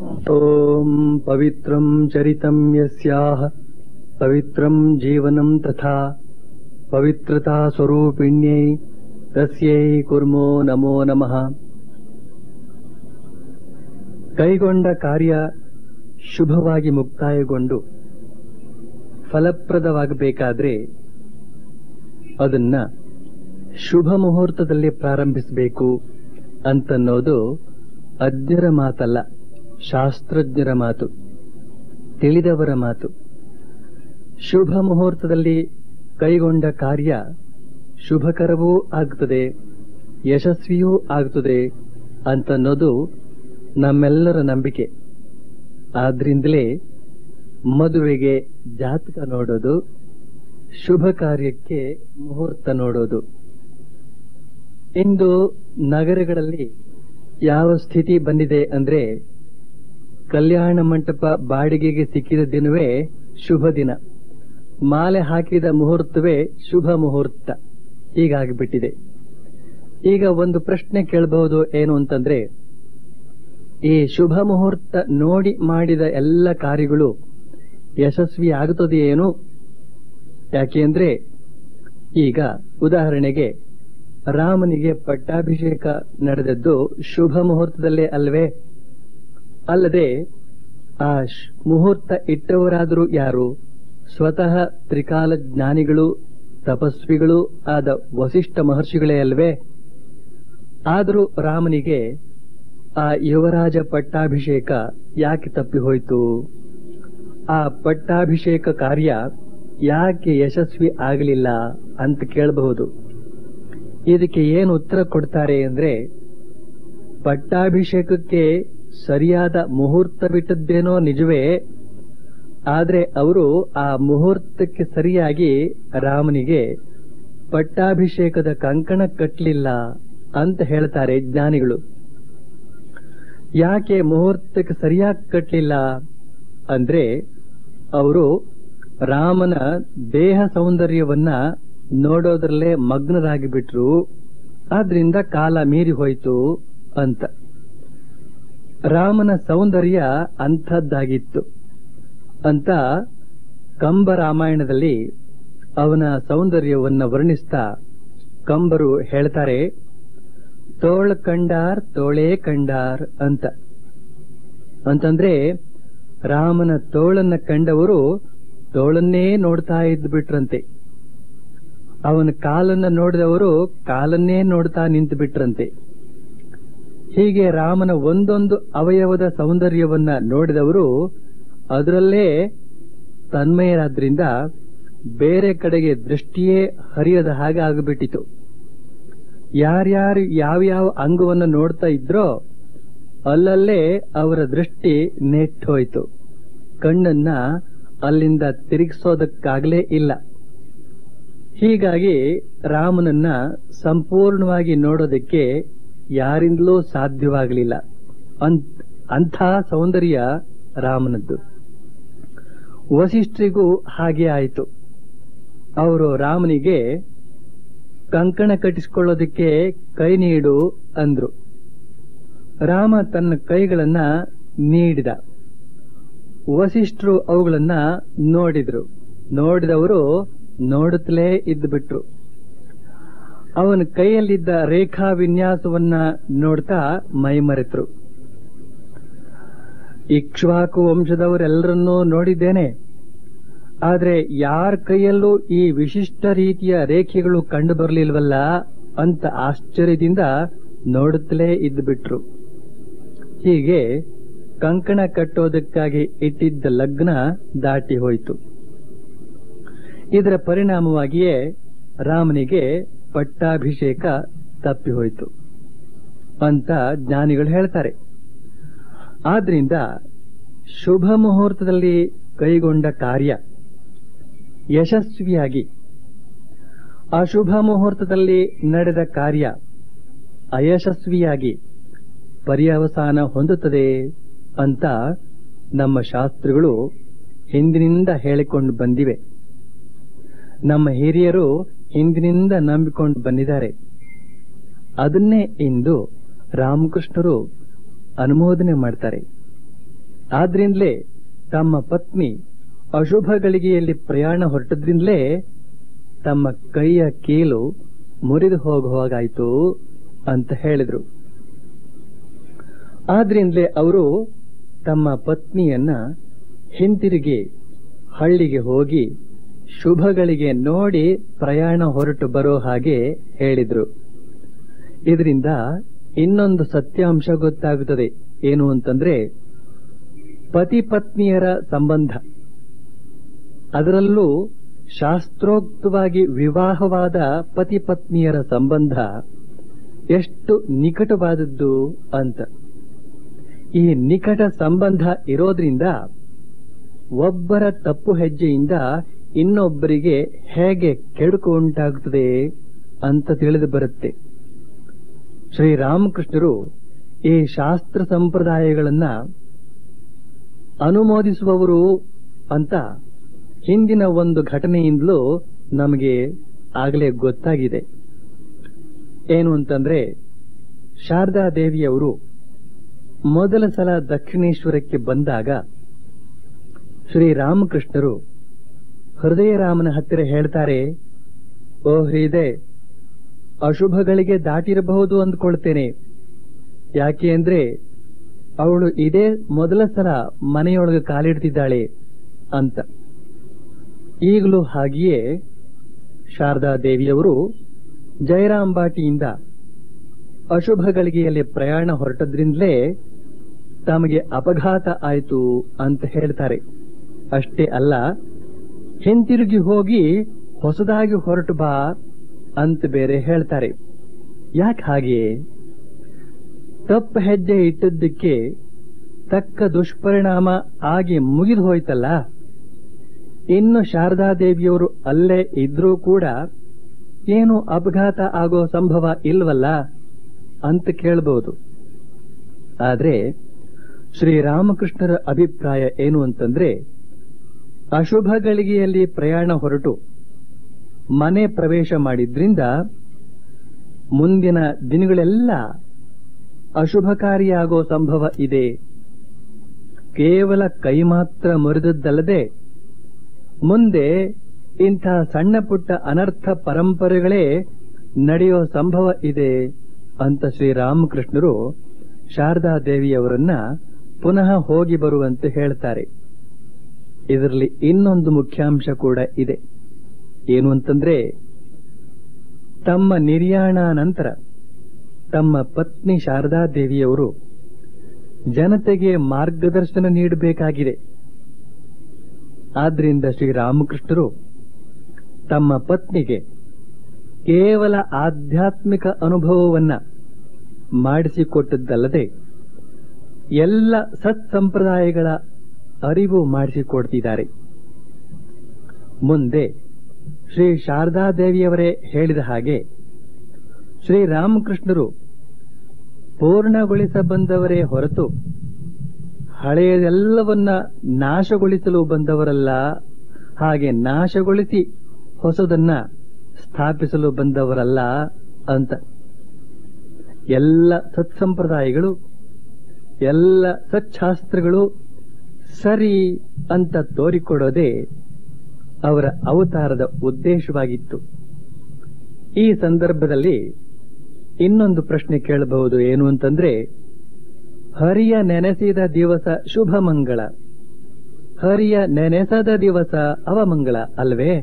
ॐ पवित्रं चरितं यस्याः पवित्रं जीवनं तथा पवित्रता स्वरूपिण्यै तस्यै कुर्मो नमो ನಮಃ ಕೈಗೊಂಡ ಕಾರ್ಯ ಶುಭವಾಗಿ ಮುಕ್ತಾಯಗೊಂಡು ಫಲಪ್ರದವಾಗಬೇಕಾದ್ರೆ ಅದನ್ನ ಶುಭ ಮುಹೂರ್ತದಲ್ಲಿ ಪ್ರಾರಂಭಿಸಬೇಕು ಅಂತನ್ನೋದು ಅಜ್ಞರ ಮಾತಲ್ಲ ಶಾಸ್ತ್ರಜ್ಞರ ಮಾತು ತಿಳಿದವರ ಮಾತು ಶುಭ ಮುಹೂರ್ತದಲ್ಲಿ ಕೈಗೊಂಡ ಕಾರ್ಯ ಶುಭಕರವೂ ಆಗುತ್ತದೆ ಯಶಸ್ವಿಯೂ ಆಗುತ್ತದೆ ಅಂತನ್ನೋದು ನಮ್ಮೆಲ್ಲರ ನಂಬಿಕೆ ಆದ್ರಿಂದಲೇ ಮದುವೆಗೆ ಜಾತಕ ನೋಡೋದು ಶುಭ ಕಾರ್ಯಕ್ಕೆ ಮುಹೂರ್ತ ನೋಡೋದು ಇಂದು ನಗರಗಳಲ್ಲಿ ಯಾವ ಸ್ಥಿತಿ ಬಂದಿದೆ ಅಂದ್ರೆ ಕಲ್ಯಾಣ ಮಂಟಪ ಬಾಡಿಗೆಗೆ ಸಿಕ್ಕಿದ ದಿನವೇ ಶುಭ ದಿನ ಮಾಲೆ ಹಾಕಿದ ಮುಹೂರ್ತವೇ ಶುಭ ಮುಹೂರ್ತ ಹೀಗಾಗಿಬಿಟ್ಟಿದೆ ಈಗ ಒಂದು ಪ್ರಶ್ನೆ ಕೇಳಬಹುದು ಏನು ಅಂತಂದ್ರೆ ಈ ಶುಭ ಮುಹೂರ್ತ ನೋಡಿ ಮಾಡಿದ ಎಲ್ಲ ಕಾರ್ಯಗಳು ಯಶಸ್ವಿ ಆಗುತ್ತದೆಯೇನು ಯಾಕೆಂದ್ರೆ ಈಗ ಉದಾಹರಣೆಗೆ ರಾಮನಿಗೆ ಪಟ್ಟಾಭಿಷೇಕ ನಡೆದದ್ದು ಶುಭ ಮುಹೂರ್ತದಲ್ಲೇ ಅಲ್ವೇ ಅಲ್ಲದೆ ಆ ಶ್- ಮುಹೂರ್ತ ಇಟ್ಟವರಾದರೂ ಯಾರು ಸ್ವತಃ ತ್ರಿಕಾಲ ಜ್ಞಾನಿಗಳು ತಪಸ್ವಿಗಳು ಆದ ವಸಿಷ್ಠ ಮಹರ್ಷಿಗಳೇ ಅಲ್ವೇ ಆದರೂ ರಾಮನಿಗೆ ಆ ಯುವರಾಜ ಪಟ್ಟಾಭಿಷೇಕ ಯಾಕೆ ತಪ್ಪಿ ಹೋಯಿತು ಆ ಪಟ್ಟಾಭಿಷೇಕ ಕಾರ್ಯ ಯಾಕೆ ಯಶಸ್ವಿ ಆಗಲಿಲ್ಲ ಅಂತ ಕೇಳಬಹುದು ಇದಕ್ಕೆ ಏನು ಉತ್ತರ ಕೊಡ್ತಾರೆ ಅಂದ್ರೆ ಪಟ್ಟಾಭಿಷೇಕಕ್ಕೆ ಸರಿಯಾದ ಮುಹೂರ್ತ ಬಿಟ್ಟದ್ದೇನೋ ನಿಜವೇ ಆದ್ರೆ ಅವರು ಆ ಮುಹೂರ್ತಕ್ಕೆ ಸರಿಯಾಗಿ ರಾಮನಿಗೆ ಪಟ್ಟಾಭಿಷೇಕದ ಕಂಕಣ ಕಟ್ಟಲಿಲ್ಲ ಅಂತ ಹೇಳ್ತಾರೆ ಜ್ಞಾನಿಗಳು ಯಾಕೆ ಮುಹೂರ್ತಕ್ಕೆ ಸರಿಯಾಗಿ ಕಟ್ಟಲಿಲ್ಲ ಅಂದ್ರೆ ಅವರು ರಾಮನ ದೇಹ ಸೌಂದರ್ಯವನ್ನ ನೋಡೋದ್ರಲ್ಲೇ ಮಗ್ನರಾಗಿ ಬಿಟ್ರು ಆದ್ರಿಂದ ಕಾಲ ಮೀರಿ ಹೋಯಿತು ಅಂತ ರಾಮನ ಸೌಂದರ್ಯ ಅಂಥದ್ದಾಗಿತ್ತು ಅಂತ ಕಂಬ ರಾಮಾಯಣದಲ್ಲಿ ಅವನ ಸೌಂದರ್ಯವನ್ನ ವರ್ಣಿಸ್ತಾ ಕಂಬರು ಹೇಳ್ತಾರೆ ತೋಳ ಕಂಡಾರ್ ತೋಳೇ ಕಂಡಾರ್ ಅಂತ ಅಂತಂದ್ರೆ ರಾಮನ ತೋಳನ್ನ ಕಂಡವರು ತೋಳನ್ನೇ ನೋಡ್ತಾ ಇದ್ದು ಬಿಟ್ರಂತೆ ಅವನ ಕಾಲನ್ನ ನೋಡಿದವರು ಕಾಲನ್ನೇ ನೋಡ್ತಾ ನಿಂತು ಬಿಟ್ರಂತೆ ಹೀಗೆ ರಾಮನ ಒಂದೊಂದು ಅವಯವದ ಸೌಂದರ್ಯವನ್ನ ನೋಡಿದವರು ಅದರಲ್ಲೇ ತನ್ಮಯರಾದ್ರಿಂದ ಬೇರೆ ಕಡೆಗೆ ದೃಷ್ಟಿಯೇ ಹರಿಯದ ಹಾಗೆ ಆಗಿಬಿಟ್ಟಿತು ಯಾರ್ಯಾರು ಯಾವ್ಯಾವ ಅಂಗವನ್ನು ನೋಡ್ತಾ ಇದ್ರೋ ಅಲ್ಲಲ್ಲೇ ಅವರ ದೃಷ್ಟಿ ನೆಟ್ಟೋಯ್ತು ಕಣ್ಣನ್ನ ಅಲ್ಲಿಂದ ತಿರುಗಿಸೋದಕ್ಕಾಗಲೇ ಇಲ್ಲ ಹೀಗಾಗಿ ರಾಮನನ್ನ ಸಂಪೂರ್ಣವಾಗಿ ನೋಡೋದಕ್ಕೆ ಯಾರಿಂದಲೂ ಸಾಧ್ಯವಾಗಲಿಲ್ಲ ಅಂತ್- ಅಂಥ ಸೌಂದರ್ಯ ರಾಮನದ್ದು ವಸಿಷ್ಠರಿಗೂ ಹಾಗೆ ಆಯಿತು ಅವರು ರಾಮನಿಗೆ ಕಂಕಣ ಕಟ್ಟಿಸಿಕೊಳ್ಳೋದಕ್ಕೆ ಕೈ ನೀಡು ಅಂದ್ರು ರಾಮ ತನ್ನ ಕೈಗಳನ್ನ ನೀಡಿದ ವಸಿಷ್ಠರು ಅವುಗಳನ್ನ ನೋಡಿದ್ರು ನೋಡಿದವರು ನೋಡುತ್ತಲೇ ಇದ್ದು ಬಿಟ್ರು ಅವನ ಕೈಯಲ್ಲಿದ್ದ ರೇಖಾ ವಿನ್ಯಾಸವನ್ನ ನೋಡ್ತಾ ಮೈಮರೆತರು ಇಕ್ಷ್ವಾಕು ವಂಶದವರೆಲ್ಲರನ್ನೂ ನೋಡಿದ್ದೇನೆ ಆದ್ರೆ ಯಾರ ಕೈಯಲ್ಲೂ ಈ ವಿಶಿಷ್ಟ ರೀತಿಯ ರೇಖೆಗಳು ಕಂಡು ಬರಲಿಲ್ವಲ್ಲ ಅಂತ ಆಶ್ಚರ್ಯದಿಂದ ನೋಡುತ್ತಲೇ ಇದ್ದು ಬಿಟ್ರು ಹೀಗೆ ಕಂಕಣ ಕಟ್ಟೋದಕ್ಕಾಗಿ ಇಟ್ಟಿದ್ದ ಲಗ್ನ ದಾಟಿ ಹೋಯಿತು ಇದರ ಪರಿಣಾಮವಾಗಿಯೇ ರಾಮನಿಗೆ ಪಟ್ಟಾಭಿಷೇಕ ತಪ್ಪಿ ಹೋಯಿತು ಅಂತ ಜ್ಞಾನಿಗಳು ಹೇಳ್ತಾರೆ ಆದ್ರಿಂದ ಶುಭ ಮುಹೂರ್ತದಲ್ಲಿ ಕೈಗೊಂಡ ಕಾರ್ಯ ಯಶಸ್ವಿಯಾಗಿ ಅಶುಭ ಮುಹೂರ್ತದಲ್ಲಿ ನಡೆದ ಕಾರ್ಯ ಅಯಶಸ್ವಿಯಾಗಿ ಪರ್ಯವಸಾನ ಹೊಂದುತ್ತದೆ ಅಂತ ನಮ್ಮ ಶಾಸ್ತ್ರಗಳು ಹಿಂದಿನಿಂದ ಹೇಳಿಕೊಂಡು ಬಂದಿವೆ ನಮ್ಮ ಹಿರಿಯರು ಹಿಂದಿನಿಂದ ನಂಬಿಕೊಂಡು ಬಂದಿದ್ದಾರೆ ಅದನ್ನೇ ಇಂದು ರಾಮಕೃಷ್ಣರು ಅನುಮೋದನೆ ಮಾಡ್ತಾರೆ ಆದ್ರಿಂದಲೇ ತಮ್ಮ ಪತ್ನಿ ಅಶುಭ ಗಳಿಗೆಯಲ್ಲಿ ಪ್ರಯಾಣ ಹೊರಟದ್ರಿಂದಲೇ ತಮ್ಮ ಕೈಯ ಕೀಲು ಮುರಿದು ಹೋಗುವಾಗಾಯ್ತು ಅಂತ ಹೇಳಿದ್ರು ಆದ್ರಿಂದಲೇ ಅವರು ತಮ್ಮ ಪತ್ನಿಯನ್ನ ಹಿಂತಿರುಗಿ ಹಳ್ಳಿಗೆ ಹೋಗಿ ಶುಭಗಳಿಗೆ ನೋಡಿ ಪ್ರಯಾಣ ಹೊರಟು ಬರೋ ಹಾಗೆ ಹೇಳಿದ್ರು ಇದರಿಂದ ಇನ್ನೊಂದು ಸತ್ಯಾಂಶ ಗೊತ್ತಾಗುತ್ತದೆ ಏನು ಅಂತಂದ್ರೆ ಪತಿ ಪತ್ನಿಯರ ಸಂಬಂಧ ಅದರಲ್ಲೂ ಶಾಸ್ತ್ರೋಕ್ತವಾಗಿ ವಿವಾಹವಾದ ಪತಿ ಪತ್ನಿಯರ ಸಂಬಂಧ ಎಷ್ಟು ನಿಕಟವಾದದ್ದು ಅಂತ ಈ ನಿಕಟ ಸಂಬಂಧ ಇರೋದ್ರಿಂದ ಒಬ್ಬರ ತಪ್ಪು ಹೆಜ್ಜೆಯಿಂದ ಇನ್ನೊಬ್ಬರಿಗೆ ಹೇಗೆ ಕೆಡುಕು ಉಂಟಾಗುತ್ತದೆ ಅಂತ ತಿಳಿದು ಬರುತ್ತೆ ಶ್ರೀರಾಮಕೃಷ್ಣರು ಈ ಶಾಸ್ತ್ರ ಸಂಪ್ರದಾಯಗಳನ್ನ ಅನುಮೋದಿಸುವವರು ಅಂತ ಹಿಂದಿನ ಒಂದು ಘಟನೆಯಿಂದಲೂ ನಮಗೆ ಆಗಲೇ ಗೊತ್ತಾಗಿದೆ ಏನು ಅಂತಂದ್ರೆ ಶಾರದಾ ದೇವಿಯವರು ಮೊದಲ ಸಲ ದಕ್ಷಿಣೇಶ್ವರಕ್ಕೆ ಬಂದಾಗ ಶ್ರೀರಾಮಕೃಷ್ಣರು ಹೃದಯರಾಮನ ಹತ್ತಿರ ಹೇಳ್ತಾರೆ ಓ ಹೃದಯ ಅಶುಭಗಳಿಗೆ ದಾಟಿರಬಹುದು ಅಂದ್ಕೊಳ್ತೇನೆ ಯಾಕೆ ಅಂದ್ರೆ ಅವಳು ಇದೇ ಮೊದಲ ಸಲ ಮನೆಯೊಳಗೆ ಕಾಲಿಡ್ತಿದ್ದಾಳೆ ಅಂತ ಈಗಲೂ ಹಾಗೆಯೇ ಶಾರದಾ ದೇವಿಯವರು ಜಯರಾಂಬಾಟಿಯಿಂದ ಅಶುಭ ಗಳಿಗೆಯಲ್ಲಿ ಪ್ರಯಾಣ ಹೊರಟದ್ರಿಂದಲೇ ತಮಗೆ ಅಪಘಾತ ಆಯಿತು ಅಂತ ಹೇಳ್ತಾರೆ ಅಷ್ಟೇ ಅಲ್ಲ ಹಿಂತಿರುಗಿ ಹೋಗಿ ಹೊಸದಾಗಿ ಹೊರಟು ಬಾ ಅಂತ ಬೇರೆ ಹೇಳ್ತಾರೆ ಯಾಕೆ ಹಾಗೆ ತಪ್ಪು ಹೆಜ್ಜೆ ಇಟ್ಟದ್ದಕ್ಕೆ ತಕ್ಕ ದುಷ್ಪರಿಣಾಮ ಆಗಿ ಮುಗಿದು ಹೋಯ್ತಲ್ಲ ಇನ್ನು ಶಾರದಾದೇವಿಯವರು ಅಲ್ಲೇ ಇದ್ರೂ ಕೂಡ ಏನು ಅಪಘಾತ ಆಗೋ ಸಂಭವ ಇಲ್ವಲ್ಲ ಅಂತ ಕೇಳಬಹುದು ಆದ್ರೆ ಶ್ರೀರಾಮಕೃಷ್ಣರ ಅಭಿಪ್ರಾಯ ಏನು ಅಂತಂದ್ರೆ ಅಶುಭ ಗಳಿಗೆಯಲ್ಲಿ ಪ್ರಯಾಣ ಹೊರಟು ಮನೆ ಪ್ರವೇಶ ಮಾಡಿದ್ರಿಂದ ಮುಂದಿನ ದಿನಗಳೆಲ್ಲ ಅಶುಭಕಾರಿಯಾಗೋ ಸಂಭವ ಇದೆ ಕೇವಲ ಕೈ ಮಾತ್ರ ಮುರಿದದ್ದಲ್ಲದೆ ಮುಂದೆ ಇಂಥ ಸಣ್ಣ ಪುಟ್ಟ ಅನರ್ಥ ಪರಂಪರೆಗಳೇ ನಡೆಯೋ ಸಂಭವ ಇದೆ ಅಂತ ಶ್ರೀರಾಮಕೃಷ್ಣರು ಶಾರದಾ ದೇವಿಯವರನ್ನ ಪುನಃ ಹೋಗಿ ಬರುವಂತೆ ಹೇಳ್ತಾರೆ ಇದರಲ್ಲಿ ಇನ್ನೊಂದು ಮುಖ್ಯಾಂಶ ಕೂಡ ಇದೆ ಏನು ಅಂತಂದ್ರೆ ತಮ್ಮ ನಿರ್ಯಾಣ ನಂತರ ತಮ್ಮ ಪತ್ನಿ ಶಾರದಾ ದೇವಿಯವರು ಜನತೆಗೆ ಮಾರ್ಗದರ್ಶನ ನೀಡಬೇಕಾಗಿದೆ ಆದ್ರಿಂದ ಶ್ರೀರಾಮಕೃಷ್ಣರು ತಮ್ಮ ಪತ್ನಿಗೆ ಕೇವಲ ಆಧ್ಯಾತ್ಮಿಕ ಅನುಭವವನ್ನ ಮಾಡಿಸಿಕೊಟ್ಟದ್ದಲ್ಲದೆ ಎಲ್ಲ ಸತ್ಸಂಪ್ರದಾಯಗಳ ಅರಿವು ಮಾಡಿಸಿಕೊಡ್ತಿದ್ದಾರೆ ಮುಂದೆ ಶ್ರೀ ಶಾರದಾದೇವಿಯವರೇ ಹೇಳಿದ ಹಾಗೆ ಶ್ರೀರಾಮಕೃಷ್ಣರು ಪೂರ್ಣಗೊಳಿಸ ಬಂದವರೇ ಹೊರತು ಹಳೆಯದೆಲ್ಲವನ್ನ ನಾಶಗೊಳಿಸಲು ಬಂದವರಲ್ಲ ಹಾಗೆ ನಾಶಗೊಳಿಸಿ ಹೊಸದನ್ನ ಸ್ಥಾಪಿಸಲು ಬಂದವರಲ್ಲ ಅಂತ ಎಲ್ಲ ಸತ್ಸಂಪ್ರದಾಯಗಳು ಎಲ್ಲ ಸಚ್ಛಾಸ್ತ್ರಗಳು ಸರಿ ಅಂತ ತೋರಿಕೊಡೋದೇ ಅವರ ಅವತಾರದ ಉದ್ದೇಶವಾಗಿತ್ತು ಈ ಸಂದರ್ಭದಲ್ಲಿ ಇನ್ನೊಂದು ಪ್ರಶ್ನೆ ಕೇಳಬಹುದು ಏನು ಅಂತಂದ್ರೆ ಹರಿಯ ನೆನೆಸಿದ ದಿವಸ ಶುಭ ಮಂಗಳ ಹರಿಯ ನೆನೆಸದ ದಿವಸ ಅವಮಂಗಳ ಅಲ್ವೇ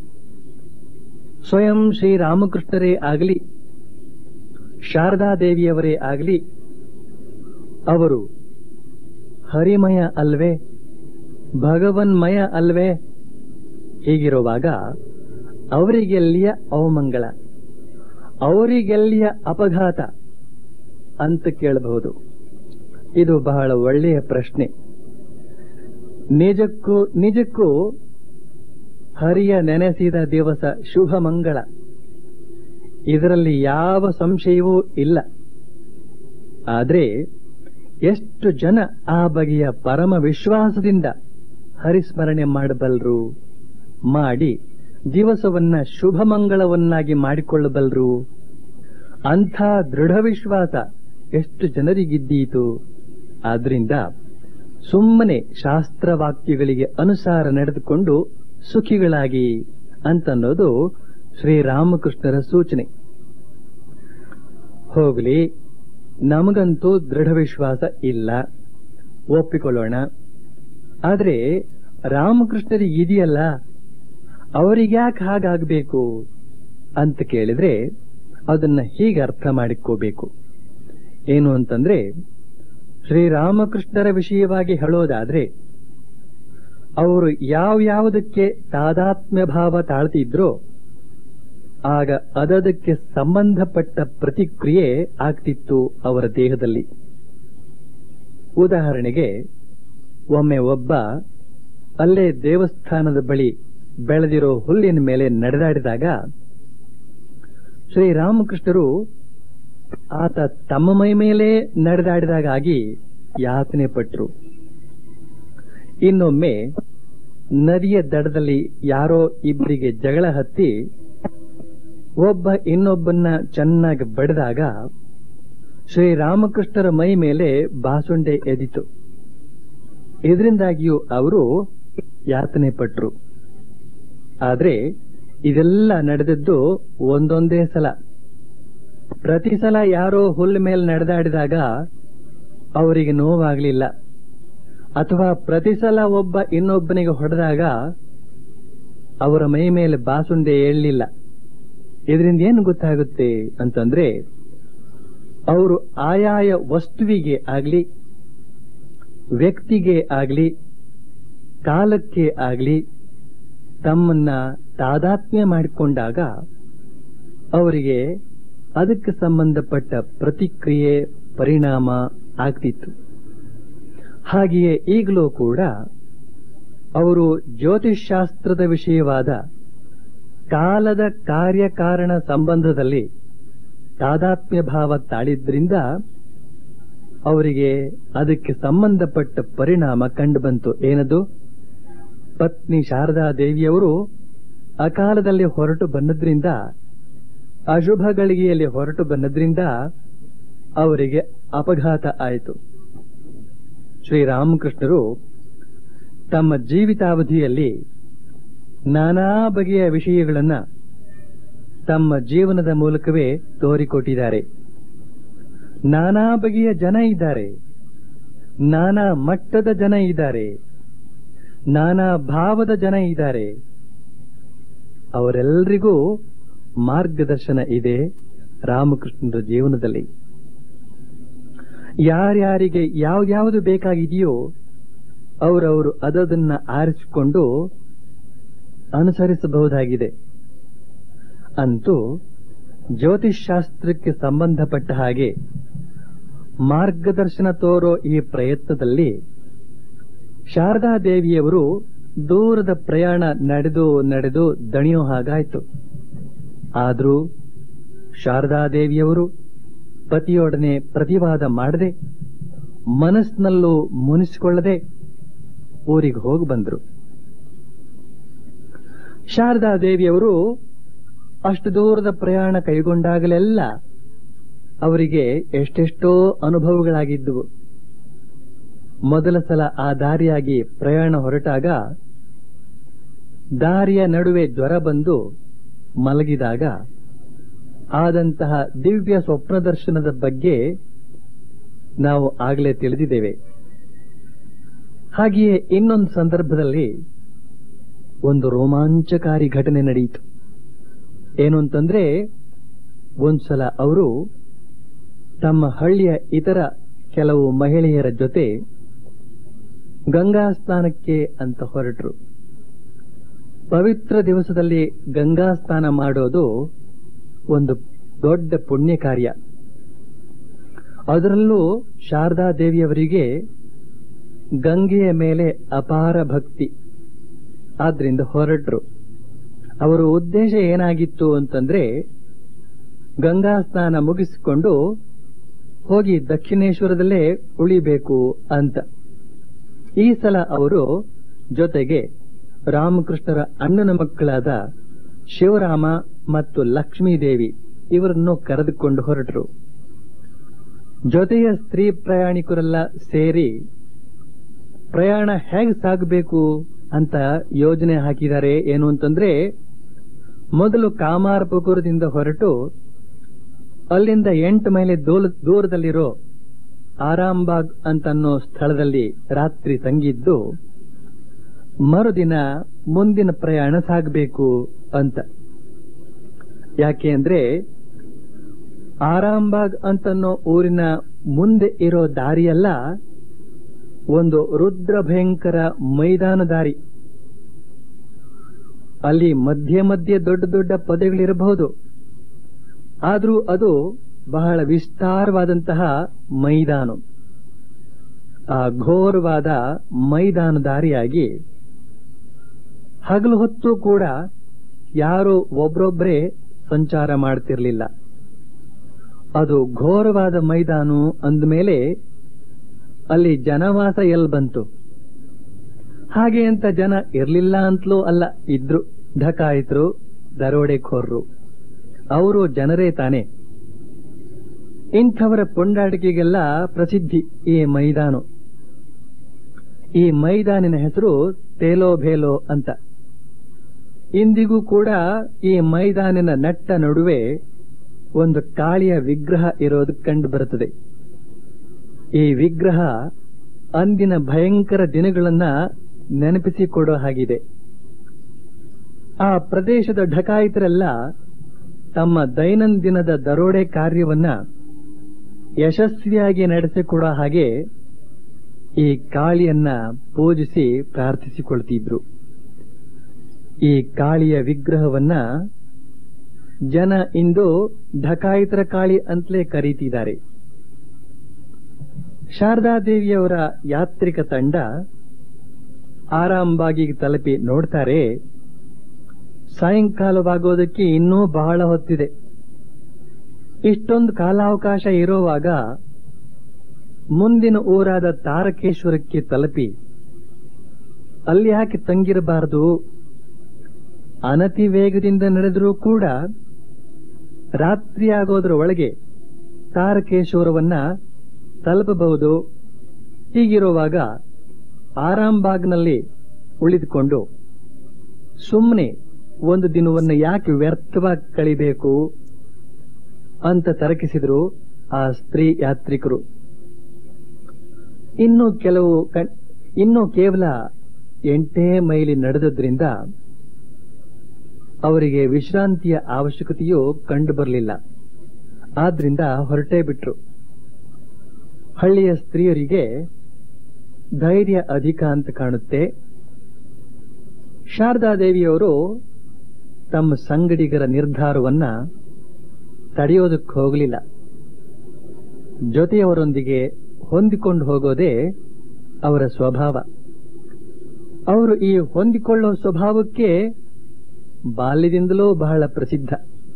ಸ್ವಯಂ ಶ್ರೀರಾಮಕೃಷ್ಣರೇ ಆಗಲಿ ಶಾರದಾದೇವಿಯವರೇ ಆಗಲಿ ಅವರು ಹರಿಮಯ ಅಲ್ವೇ ಭಗವನ್ಮಯ ಅಲ್ವೇ ಹೀಗಿರುವಾಗ ಅವರಿಗೆಲ್ಲಿಯ ಅವಮಂಗಳ ಅವರಿಗೆಲ್ಲಿಯ ಅಪಘಾತ ಅಂತ ಕೇಳಬಹುದು ಇದು ಬಹಳ ಒಳ್ಳೆಯ ಪ್ರಶ್ನೆ ನಿಜಕ್ಕೂ ನಿಜಕ್ಕೂ ಹರಿಯ ನೆನೆಸಿದ ದಿವಸ ಶುಭ ಮಂಗಳ ಇದರಲ್ಲಿ ಯಾವ ಸಂಶಯವೂ ಇಲ್ಲ ಆದ್ರೆ ಎಷ್ಟು ಜನ ಆ ಬಗೆಯ ಪರಮ ವಿಶ್ವಾಸದಿಂದ ಹರಿಸ್ಮರಣೆ ಮಾಡಬಲ್ರು ಮಾಡಿ ದಿವಸವನ್ನ ಶುಭ ಮಂಗಳವನ್ನಾಗಿ ಮಾಡಿಕೊಳ್ಳಬಲ್ರು ಅಂಥ ದೃಢ ವಿಶ್ವಾಸ ಎಷ್ಟು ಜನರಿಗಿದ್ದೀತು ಆದ್ರಿಂದ ಸುಮ್ಮನೆ ಶಾಸ್ತ್ರವಾಕ್ಯಗಳಿಗೆ ಅನುಸಾರ ನಡೆದುಕೊಂಡು ಸುಖಿಗಳಾಗಿ ಅಂತನ್ನೋದು ಶ್ರೀರಾಮಕೃಷ್ಣರ ಸೂಚನೆ ಹೋಗಲಿ ನಮಗಂತೂ ದೃಢ ವಿಶ್ವಾಸ ಇಲ್ಲ ಒಪ್ಪಿಕೊಳ್ಳೋಣ ಆದ್ರೆ ರಾಮಕೃಷ್ಣರಿಗೆ ಇದೆಯಲ್ಲ ಅವರಿಗ್ಯಾಕೆ ಹಾಗಾಗಬೇಕು ಅಂತ ಕೇಳಿದ್ರೆ ಅದನ್ನ ಹೀಗೆ ಅರ್ಥ ಮಾಡಿಕೋಬೇಕು ಏನು ಅಂತಂದ್ರೆ ಶ್ರೀರಾಮಕೃಷ್ಣರ ವಿಷಯವಾಗಿ ಹೇಳೋದಾದ್ರೆ ಅವರು ಯಾವ್ಯಾವುದಕ್ಕೆ ತಾದಾತ್ಮ್ಯ ಭಾವ ತಾಳ್ತಿದ್ರೋ ಆಗ ಅದಕ್ಕೆ ಸಂಬಂಧಪಟ್ಟ ಪ್ರತಿಕ್ರಿಯೆ ಆಗ್ತಿತ್ತು ಅವರ ದೇಹದಲ್ಲಿ ಉದಾಹರಣೆಗೆ ಒಮ್ಮೆ ಒಬ್ಬ ಅಲ್ಲೇ ದೇವಸ್ಥಾನದ ಬಳಿ ಬೆಳೆದಿರೋ ಹುಲ್ಲಿನ ಮೇಲೆ ನಡೆದಾಡಿದಾಗ ಶ್ರೀರಾಮಕೃಷ್ಣರು ಆತ ತಮ್ಮ ಮೈ ಮೇಲೆ ನಡೆದಾಡಿದಾಗಾಗಿ ಯಾತನೆ ಪಟ್ಟರು ಇನ್ನೊಮ್ಮೆ ನದಿಯ ದಡದಲ್ಲಿ ಯಾರೋ ಇಬ್ಬರಿಗೆ ಜಗಳ ಹತ್ತಿ ಒಬ್ಬ ಇನ್ನೊಬ್ಬನ್ನ ಚೆನ್ನಾಗಿ ಬಡಿದಾಗ ಶ್ರೀರಾಮಕೃಷ್ಣರ ಮೈ ಮೇಲೆ ಬಾಸುಂಡೆ ಎದಿತು ಇದರಿಂದಾಗಿಯೂ ಅವರು ಯಾತನೆ ಪಟ್ರು ಆದ್ರೆ ಇದೆಲ್ಲ ನಡೆದದ್ದು ಒಂದೊಂದೇ ಸಲ ಪ್ರತಿ ಸಲ ಯಾರೋ ಹುಲ್ಲ ಮೇಲೆ ನಡೆದಾಡಿದಾಗ ಅವರಿಗೆ ನೋವಾಗ್ಲಿಲ್ಲ ಅಥವಾ ಪ್ರತಿ ಸಲ ಒಬ್ಬ ಇನ್ನೊಬ್ಬನಿಗೆ ಹೊಡೆದಾಗ ಅವರ ಮೈ ಮೇಲೆ ಬಾಸುಂಡೆ ಏಳಲಿಲ್ಲ ಇದರಿಂದ ಏನು ಗೊತ್ತಾಗುತ್ತೆ ಅಂತಂದ್ರೆ ಅವರು ಆಯಾಯ ವಸ್ತುವಿಗೆ ಆಗ್ಲಿ ವ್ಯಕ್ತಿಗೆ ಆಗ್ಲಿ ಕಾಲಕ್ಕೆ ಆಗ್ಲಿ ತಮ್ಮನ್ನ ತಾದಾತ್ಮ್ಯ ಮಾಡಿಕೊಂಡಾಗ ಅವರಿಗೆ ಅದಕ್ಕೆ ಸಂಬಂಧಪಟ್ಟ ಪ್ರತಿಕ್ರಿಯೆ ಪರಿಣಾಮ ಆಗ್ತಿತ್ತು ಹಾಗೆಯೇ ಈಗಲೂ ಕೂಡ ಅವರು ಜ್ಯೋತಿಷ್ಶಾಸ್ತ್ರದ ವಿಷಯವಾದ ಕಾಲದ ಕಾರ್ಯಕಾರಣ ಸಂಬಂಧದಲ್ಲಿ ತಾದಾತ್ಮ್ಯ ಭಾವ ತಾಳಿದ್ರಿಂದ ಅವರಿಗೆ ಅದಕ್ಕೆ ಸಂಬಂಧಪಟ್ಟ ಪರಿಣಾಮ ಕಂಡುಬಂತು ಏನದು ಪತ್ನಿ ಶಾರದಾ ದೇವಿಯವರು ಅಕಾಲದಲ್ಲಿ ಹೊರಟು ಬಂದದ್ರಿಂದ ಅಶುಭ ಗಳಿಗೆಯಲ್ಲಿ ಹೊರಟು ಬಂದದ್ರಿಂದ ಅವರಿಗೆ ಅಪಘಾತ ಆಯಿತು ಶ್ರೀರಾಮಕೃಷ್ಣರು ತಮ್ಮ ಜೀವಿತಾವಧಿಯಲ್ಲಿ ನಾನಾ ಬಗೆಯ ವಿಷಯಗಳನ್ನ ತಮ್ಮ ಜೀವನದ ಮೂಲಕವೇ ತೋರಿಕೊಟ್ಟಿದ್ದಾರೆ ನಾನಾ ಬಗೆಯ ಜನ ಇದ್ದಾರೆ ನಾನಾ ಮಟ್ಟದ ಜನ ಇದ್ದಾರೆ ನಾನಾ ಭಾವದ ಜನ ಇದ್ದಾರೆ ಅವರೆಲ್ಲರಿಗೂ ಮಾರ್ಗದರ್ಶನ ಇದೆ ರಾಮಕೃಷ್ಣರ ಜೀವನದಲ್ಲಿ ಯಾರ್ಯಾರಿಗೆ ಯಾವ್ಯಾವುದು ಬೇಕಾಗಿದೆಯೋ ಅವರವರು ಅದನ್ನ ಆರಿಸಿಕೊಂಡು ಅನುಸರಿಸಬಹುದಾಗಿದೆ ಅಂತೂ ಜ್ಯೋತಿಷ್ಶಾಸ್ತ್ರಕ್ಕೆ ಸಂಬಂಧಪಟ್ಟ ಹಾಗೆ ಮಾರ್ಗದರ್ಶನ ತೋರೋ ಈ ಪ್ರಯತ್ನದಲ್ಲಿ ಶಾರದಾ ದೇವಿಯವರು ದೂರದ ಪ್ರಯಾಣ ನಡೆದು ನಡೆದು ದಣಿಯೋ ಹಾಗಾಯ್ತು ಆದರೂ ಶಾರದಾ ದೇವಿಯವರು ಪತಿಯೊಡನೆ ಪ್ರತಿವಾದ ಮಾಡದೆ ಮನಸ್ಸಿನಲ್ಲೂ ಮುನಿಸಿಕೊಳ್ಳದೆ ಊರಿಗೆ ಹೋಗಿ ಬಂದರು ಶಾರದಾ ದೇವಿಯವರು ಅಷ್ಟು ದೂರದ ಪ್ರಯಾಣ ಕೈಗೊಂಡಾಗಲೆಲ್ಲ ಅವರಿಗೆ ಎಷ್ಟೆಷ್ಟೋ ಅನುಭವಗಳಾಗಿದ್ದುವು ಮೊದಲ ಸಲ ಆ ದಾರಿಯಾಗಿ ಪ್ರಯಾಣ ಹೊರಟಾಗ ದಾರಿಯ ನಡುವೆ ಜ್ವರ ಬಂದು ಮಲಗಿದಾಗ ಆದಂತಹ ದಿವ್ಯ ಸ್ವಪ್ನ ದರ್ಶನದ ಬಗ್ಗೆ ನಾವು ಆಗಲೇ ತಿಳಿದಿದ್ದೇವೆ ಹಾಗೆಯೇ ಇನ್ನೊಂದು ಸಂದರ್ಭದಲ್ಲಿ ಒಂದು ರೋಮಾಂಚಕಾರಿ ಘಟನೆ ನಡೆಯಿತು ಏನು ಅಂತಂದ್ರೆ ಒಂದ್ಸಲ ಅವರು ತಮ್ಮ ಹಳ್ಳಿಯ ಇತರ ಕೆಲವು ಮಹಿಳೆಯರ ಜೊತೆ ಗಂಗಾ ಸ್ನಾನಕ್ಕೆ ಅಂತ ಹೊರಟರು ಪವಿತ್ರ ದಿವಸದಲ್ಲಿ ಗಂಗಾ ಸ್ನಾನ ಮಾಡೋದು ಒಂದು ದೊಡ್ಡ ಪುಣ್ಯ ಕಾರ್ಯ ಅದರಲ್ಲೂ ಶಾರದಾ ದೇವಿಯವರಿಗೆ ಗಂಗೆಯ ಮೇಲೆ ಅಪಾರ ಭಕ್ತಿ ಆದ್ರಿಂದ ಹೊರಟರು ಅವರ ಉದ್ದೇಶ ಏನಾಗಿತ್ತು ಅಂತಂದ್ರೆ ಗಂಗಾ ಸ್ನಾನ ಮುಗಿಸಿಕೊಂಡು ಹೋಗಿ ದಕ್ಷಿಣೇಶ್ವರದಲ್ಲೇ ಉಳಿಬೇಕು ಅಂತ ಈ ಸಲ ಅವರು ಜೊತೆಗೆ ರಾಮಕೃಷ್ಣರ ಅಣ್ಣನ ಮಕ್ಕಳಾದ ಶಿವರಾಮ ಮತ್ತು ಲಕ್ಷ್ಮೀದೇವಿ ಇವರನ್ನು ಕರೆದುಕೊಂಡು ಹೊರಟರು ಜೊತೆಯ ಸ್ತ್ರೀ ಪ್ರಯಾಣಿಕರೆಲ್ಲ ಸೇರಿ ಪ್ರಯಾಣ ಹೇಗೆ ಸಾಗಬೇಕು ಅಂತ ಯೋಜನೆ ಹಾಕಿದ್ದಾರೆ ಏನು ಅಂತಂದ್ರೆ ಮೊದಲು ಕಾಮಾರಪುಕುರದಿಂದ ಹೊರಟು ಅಲ್ಲಿಂದ ಎಂಟು ಮೈಲಿ ದೂರ ದೂರದಲ್ಲಿರೋ ಆರಾಮ್ಬಾಗ್ ಅಂತನ್ನೋ ಸ್ಥಳದಲ್ಲಿ ರಾತ್ರಿ ತಂಗಿದ್ದು ಮರುದಿನ ಮುಂದಿನ ಪ್ರಯಾಣ ಸಾಗಬೇಕು ಅಂತ ಯಾಕೆ ಅಂದ್ರೆ ಆರಾಮ್ಬಾಗ್ ಅಂತನ್ನೋ ಊರಿನ ಮುಂದೆ ಇರೋ ದಾರಿಯೆಲ್ಲ ಒಂದು ರುದ್ರ ಭಯಂಕರ ಮೈದಾನ ದಾರಿ ಅಲ್ಲಿ ಮಧ್ಯೆ ಮಧ್ಯೆ ದೊಡ್ಡ ದೊಡ್ಡ ಪದಗಳಿರಬಹುದು ಆದರೂ ಅದು ಬಹಳ ವಿಸ್ತಾರವಾದಂತಹ ಮೈದಾನ ಆ ಘೋರವಾದ ಮೈದಾನ ದಾರಿಯಾಗಿ ಹಗಲು ಹೊತ್ತು ಕೂಡ ಯಾರು ಒಬ್ರೊಬ್ಬರೇ ಸಂಚಾರ ಮಾಡ್ತಿರ್ಲಿಲ್ಲ ಅದು ಘೋರವಾದ ಮೈದಾನ ಅಂದಮೇಲೆ ಅಲ್ಲಿ ಜನವಾಸ ಎಲ್ ಬಂತು ಹಾಗೆ ಅಂತ ಜನ ಇರ್ಲಿಲ್ಲ ಅಂತಲೂ ಅಲ್ಲ ಇದ್ರು ಢಕಾಯಿತರು ದರೋಡೆಖೋರ್ರು ಅವರು ಜನರೇ ತಾನೆ ಇಂಥವರ ಪುಂಡಾಟಿಕೆಗೆಲ್ಲ ಪ್ರಸಿದ್ಧಿ ಈ ಮೈದಾನ ಈ ಮೈದಾನಿನ ಹೆಸರು ತೇಲೋ ಭೇಲೋ ಅಂತ ಇಂದಿಗೂ ಕೂಡ ಈ ಮೈದಾನಿನ ನಟ್ಟ ನಡುವೆ ಒಂದು ಕಾಳಿಯ ವಿಗ್ರಹ ಇರೋದು ಕಂಡು ಬರುತ್ತದೆ ಈ ವಿಗ್ರಹ ಅಂದಿನ ಭಯಂಕರ ದಿನಗಳನ್ನ ನೆನಪಿಸಿಕೊಡೋ ಹಾಗಿದೆ ಆ ಪ್ರದೇಶದ ಢಕಾಯಿತರೆಲ್ಲ ತಮ್ಮ ದೈನಂದಿನದ ದರೋಡೆ ಕಾರ್ಯವನ್ನ ಯಶಸ್ವಿಯಾಗಿ ನಡೆಸಿಕೊಡೋ ಹಾಗೆ ಈ ಕಾಳಿಯನ್ನ ಪೂಜಿಸಿ ಪ್ರಾರ್ಥಿಸಿಕೊಳ್ತಿದ್ರು ಈ ಕಾಳಿಯ ವಿಗ್ರಹವನ್ನ ಜನ ಇಂದು ಢಕಾಯಿತರ ಕಾಳಿ ಅಂತಲೇ ಕರೀತಿದ್ದಾರೆ ಶಾರದಾದೇವಿಯವರ ಯಾತ್ರಿಕ ತಂಡ ಆರಾಮವಾಗಿ ತಲುಪಿ ನೋಡ್ತಾರೆ ಸಾಯಂಕಾಲವಾಗೋದಕ್ಕೆ ಇನ್ನೂ ಬಹಳ ಹೊತ್ತಿದೆ ಇಷ್ಟೊಂದು ಕಾಲಾವಕಾಶ ಇರುವಾಗ ಮುಂದಿನ ಊರಾದ ತಾರಕೇಶ್ವರಕ್ಕೆ ತಲುಪಿ ಅಲ್ಲಿ ಯಾಕೆ ತಂಗಿರಬಾರದು ಅನತಿ ವೇಗದಿಂದ ನಡೆದರೂ ಕೂಡ ರಾತ್ರಿ ಆಗೋದ್ರ ಒಳಗೆ ತಾರಕೇಶ್ವರವನ್ನ ತಲುಪಬಹುದು ಹೀಗಿರುವಾಗ ಆರಾಮ್ಬಾಗ್ನಲ್ಲಿ ಉಳಿದುಕೊಂಡು ಸುಮ್ಮನೆ ಒಂದು ದಿನವನ್ನು ಯಾಕೆ ವ್ಯರ್ಥವಾಗಿ ಕಳಿಬೇಕು ಅಂತ ತರಕಿಸಿದ್ರು ಆ ಸ್ತ್ರೀ ಯಾತ್ರಿಕರು ಇನ್ನು ಕೆಲವು ಕಣ್- ಇನ್ನು ಕೇವಲ ಎಂಟೇ ಮೈಲಿ ನಡೆದದ್ರಿಂದ ಅವರಿಗೆ ವಿಶ್ರಾಂತಿಯ ಅವಶ್ಯಕತೆಯೂ ಕಂಡು ಬರಲಿಲ್ಲ ಆದ್ರಿಂದ ಹೊರಟೇ ಬಿಟ್ರು ಹಳ್ಳಿಯ ಸ್ತ್ರೀಯರಿಗೆ ಧೈರ್ಯ ಅಧಿಕ ಅಂತ ಕಾಣುತ್ತೆ ಶಾರದಾದೇವಿಯವರು ತಮ್ಮ ಸಂಗಡಿಗರ ನಿರ್ಧಾರವನ್ನ ತಡೆಯೋದಕ್ಕೆ ಹೋಗಲಿಲ್ಲ ಜೊತೆಯವರೊಂದಿಗೆ ಹೊಂದಿಕೊಂಡು ಹೋಗೋದೇ ಅವರ ಸ್ವಭಾವ ಅವರು ಈ ಹೊಂದಿಕೊಳ್ಳೋ ಸ್ವಭಾವಕ್ಕೆ ಬಾಲ್ಯದಿಂದಲೂ ಬಹಳ ಪ್ರಸಿದ್ಧ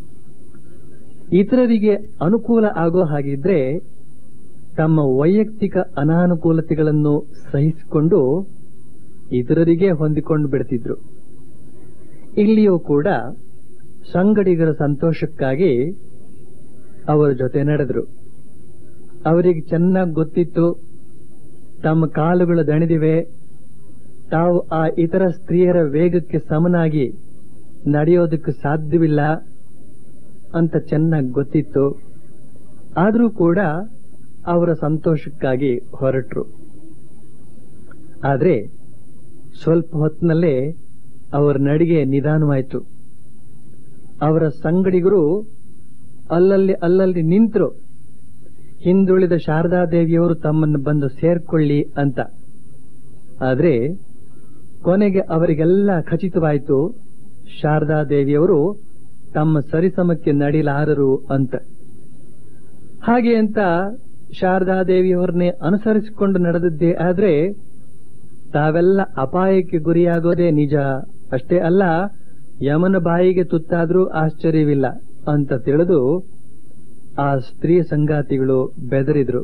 ಇತರರಿಗೆ ಅನುಕೂಲ ಆಗೋ ಹಾಗಿದ್ರೆ ತಮ್ಮ ವೈಯಕ್ತಿಕ ಅನಾನುಕೂಲತೆಗಳನ್ನು ಸಹಿಸಿಕೊಂಡು ಇತರರಿಗೆ ಹೊಂದಿಕೊಂಡು ಬಿಡ್ತಿದ್ರು ಇಲ್ಲಿಯೂ ಕೂಡ ಸಂಗಡಿಗರ ಸಂತೋಷಕ್ಕಾಗಿ ಅವರ ಜೊತೆ ನಡೆದ್ರು ಅವರಿಗೆ ಚೆನ್ನಾಗಿ ಗೊತ್ತಿತ್ತು ತಮ್ಮ ಕಾಲುಗಳು ದಣಿದಿವೆ ತಾವು ಆ ಇತರ ಸ್ತ್ರೀಯರ ವೇಗಕ್ಕೆ ಸಮನಾಗಿ ನಡೆಯೋದಕ್ಕೆ ಸಾಧ್ಯವಿಲ್ಲ ಅಂತ ಚೆನ್ನಾಗಿ ಗೊತ್ತಿತ್ತು ಆದರೂ ಕೂಡ ಅವರ ಸಂತೋಷಕ್ಕಾಗಿ ಹೊರಟರು ಆದ್ರೆ ಸ್ವಲ್ಪ ಹೊತ್ತಿನಲ್ಲೇ ಅವರ ನಡಿಗೆ ನಿಧಾನವಾಯಿತು ಅವರ ಸಂಗಡಿಗರು ಅಲ್ಲಲ್ಲಿ ಅಲ್ಲಲ್ಲಿ ನಿಂತರು ಹಿಂದುಳಿದ ಶಾರದಾದೇವಿಯವರು ತಮ್ಮನ್ನು ಬಂದು ಸೇರ್ಕೊಳ್ಳಿ ಅಂತ ಆದ್ರೆ ಕೊನೆಗೆ ಅವರಿಗೆಲ್ಲ ಖಚಿತವಾಯಿತು ಶಾರದಾದೇವಿಯವರು ತಮ್ಮ ಸರಿಸಮಕ್ಕೆ ನಡಿಲಾರರು ಅಂತ ಹಾಗೆ ಅಂತ ಶಾರದಾದೇವಿಯವರನ್ನೇ ಅನುಸರಿಸಿಕೊಂಡು ನಡೆದದ್ದೇ ಆದ್ರೆ ತಾವೆಲ್ಲ ಅಪಾಯಕ್ಕೆ ಗುರಿಯಾಗೋದೇ ನಿಜ ಅಷ್ಟೇ ಅಲ್ಲ ಯಮನ ಬಾಯಿಗೆ ತುತ್ತಾದ್ರೂ ಆಶ್ಚರ್ಯವಿಲ್ಲ ಅಂತ ತಿಳಿದು ಆ ಸ್ತ್ರೀ ಸಂಗಾತಿಗಳು ಬೆದರಿದ್ರು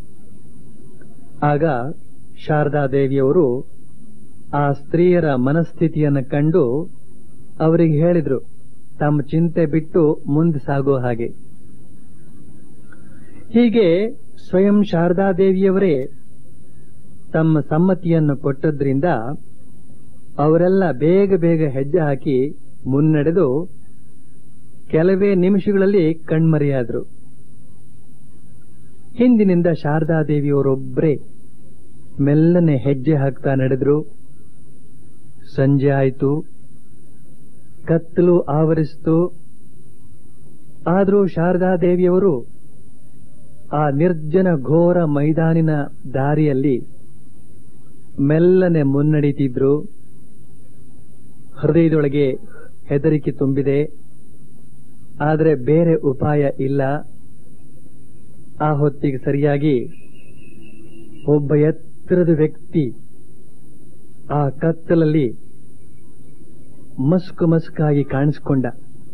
ಆಗ ಶಾರದಾದೇವಿಯವರು ಆ ಸ್ತ್ರೀಯರ ಮನಸ್ಥಿತಿಯನ್ನು ಕಂಡು ಅವರಿಗೆ ಹೇಳಿದ್ರು ತಮ್ಮ ಚಿಂತೆ ಬಿಟ್ಟು ಮುಂದೆ ಸಾಗೋ ಹಾಗೆ ಹೀಗೆ ಸ್ವಯಂ ಶಾರದಾದೇವಿಯವರೇ ತಮ್ಮ ಸಮ್ಮತಿಯನ್ನು ಕೊಟ್ಟದ್ರಿಂದ ಅವರೆಲ್ಲ ಬೇಗ ಬೇಗ ಹೆಜ್ಜೆ ಹಾಕಿ ಮುನ್ನಡೆದು ಕೆಲವೇ ನಿಮಿಷಗಳಲ್ಲಿ ಕಣ್ಮರೆಯಾದರು ಹಿಂದಿನಿಂದ ಶಾರದಾದೇವಿಯವರೊಬ್ಬರೇ ಮೆಲ್ಲನೆ ಹೆಜ್ಜೆ ಹಾಕ್ತಾ ನಡೆದ್ರು ಸಂಜೆ ಆಯಿತು ಕತ್ತಲು ಆವರಿಸಿತು ಆದರೂ ಶಾರದಾದೇವಿಯವರು ಆ ನಿರ್ಜನ ಘೋರ ಮೈದಾನಿನ ದಾರಿಯಲ್ಲಿ ಮೆಲ್ಲನೆ ಮುನ್ನಡೀತಿದ್ರು ಹೃದಯದೊಳಗೆ ಹೆದರಿಕೆ ತುಂಬಿದೆ ಆದರೆ ಬೇರೆ ಉಪಾಯ ಇಲ್ಲ ಆ ಹೊತ್ತಿಗೆ ಸರಿಯಾಗಿ ಒಬ್ಬ ಎತ್ತರದ ವ್ಯಕ್ತಿ ಆ ಕತ್ತಲಲ್ಲಿ ಮಸ್ಕು ಮಸ್ಕಾಗಿ ಕಾಣಿಸಿಕೊಂಡ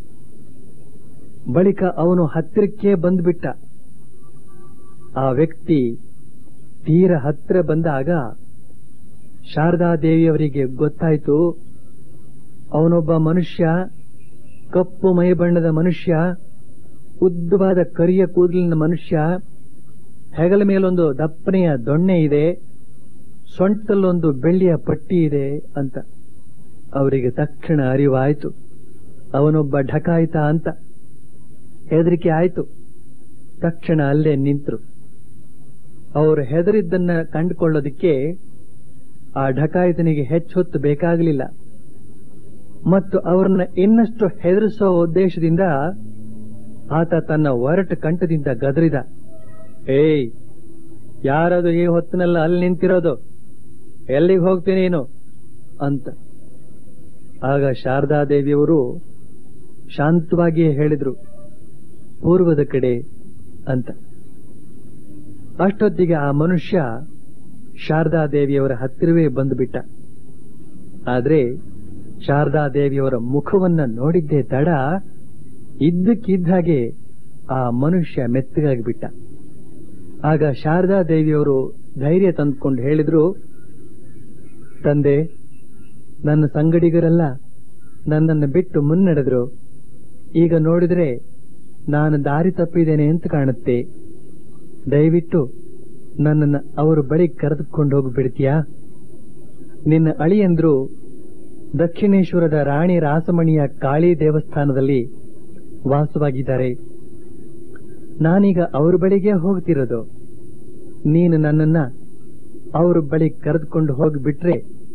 ಬಳಿಕ ಅವನು ಹತ್ತಿರಕ್ಕೆ ಬಂದ್ಬಿಟ್ಟ ಆ ವ್ಯಕ್ತಿ ತೀರ ಹತ್ತಿರ ಬಂದಾಗ ಶಾರದಾದೇವಿಯವರಿಗೆ ಗೊತ್ತಾಯಿತು ಅವನೊಬ್ಬ ಮನುಷ್ಯ ಕಪ್ಪು ಮೈ ಬಣ್ಣದ ಮನುಷ್ಯ ಉದ್ದವಾದ ಕರಿಯ ಕೂದಲಿನ ಮನುಷ್ಯ ಹೆಗಲ ಮೇಲೊಂದು ದಪ್ಪನೆಯ ದೊಣ್ಣೆ ಇದೆ ಸೊಂಟದಲ್ಲೊಂದು ಬೆಳ್ಳಿಯ ಪಟ್ಟಿ ಇದೆ ಅಂತ ಅವರಿಗೆ ತಕ್ಷಣ ಅರಿವಾಯಿತು ಅವನೊಬ್ಬ ಢಕಾಯಿತ ಅಂತ ಹೆದರಿಕೆ ಆಯಿತು ತಕ್ಷಣ ಅಲ್ಲೇ ನಿಂತರು ಅವರು ಹೆದರಿದ್ದನ್ನ ಕಂಡುಕೊಳ್ಳೋದಕ್ಕೆ ಆ ಢಕಾಯಿತನಿಗೆ ಹೆಚ್ಚು ಹೊತ್ತು ಬೇಕಾಗಲಿಲ್ಲ ಮತ್ತು ಅವರನ್ನ ಇನ್ನಷ್ಟು ಹೆದರಿಸೋ ಉದ್ದೇಶದಿಂದ ಆತ ತನ್ನ ಒರಟ ಕಂಠದಿಂದ ಗದರಿದ ಏಯ್ ಯಾರದು ಈ ಹೊತ್ತಿನೆಲ್ಲ ಅಲ್ಲಿ ನಿಂತಿರೋದು ಎಲ್ಲಿಗೆ ಹೋಗ್ತೀನಿ ನೀನು ಅಂತ ಆಗ ಶಾರದಾದೇವಿಯವರು ಶಾಂತವಾಗಿಯೇ ಹೇಳಿದ್ರು ಪೂರ್ವದ ಕಡೆ ಅಂತ ಅಷ್ಟೊತ್ತಿಗೆ ಆ ಮನುಷ್ಯ ಶಾರದಾದೇವಿಯವರ ಹತ್ತಿರವೇ ಬಂದುಬಿಟ್ಟ ಆದ್ರೆ ಶಾರದಾದೇವಿಯವರ ಮುಖವನ್ನ ನೋಡಿದ್ದೇ ತಡ ಇದ್ದಕ್ಕಿದ್ದ ಹಾಗೆ ಆ ಮನುಷ್ಯ ಮೆತ್ತಗಾಗಿ ಬಿಟ್ಟ ಆಗ ಶಾರದಾದೇವಿಯವರು ಧೈರ್ಯ ತಂದುಕೊಂಡು ಹೇಳಿದ್ರು ತಂದೆ ನನ್ನ ಸಂಗಡಿಗರೆಲ್ಲ ನನ್ನನ್ನು ಬಿಟ್ಟು ಮುನ್ನಡೆದ್ರು ಈಗ ನೋಡಿದ್ರೆ ನಾನು ದಾರಿ ತಪ್ಪಿದ್ದೇನೆ ಅಂತ ಕಾಣುತ್ತೆ ದಯವಿಟ್ಟು ನನ್ನನ್ನು ಅವರು ಬಳಿ ಕರೆದುಕೊಂಡು ಹೋಗಿಬಿಡ್ತೀಯಾ ನಿನ್ನ ಅಳಿಯಂದ್ರು ದಕ್ಷಿಣೇಶ್ವರದ ರಾಣಿ ರಾಸಮಣಿಯ ಕಾಳಿ ದೇವಸ್ಥಾನದಲ್ಲಿ ವಾಸವಾಗಿದ್ದಾರೆ ನಾನೀಗ ಅವ್ರ ಬಳಿಗೆ ಹೋಗ್ತಿರೋದು ನೀನು ನನ್ನನ್ನ ಅವ್ರ ಬಳಿ ಕರೆದುಕೊಂಡು ಹೋಗಿಬಿಟ್ರೆ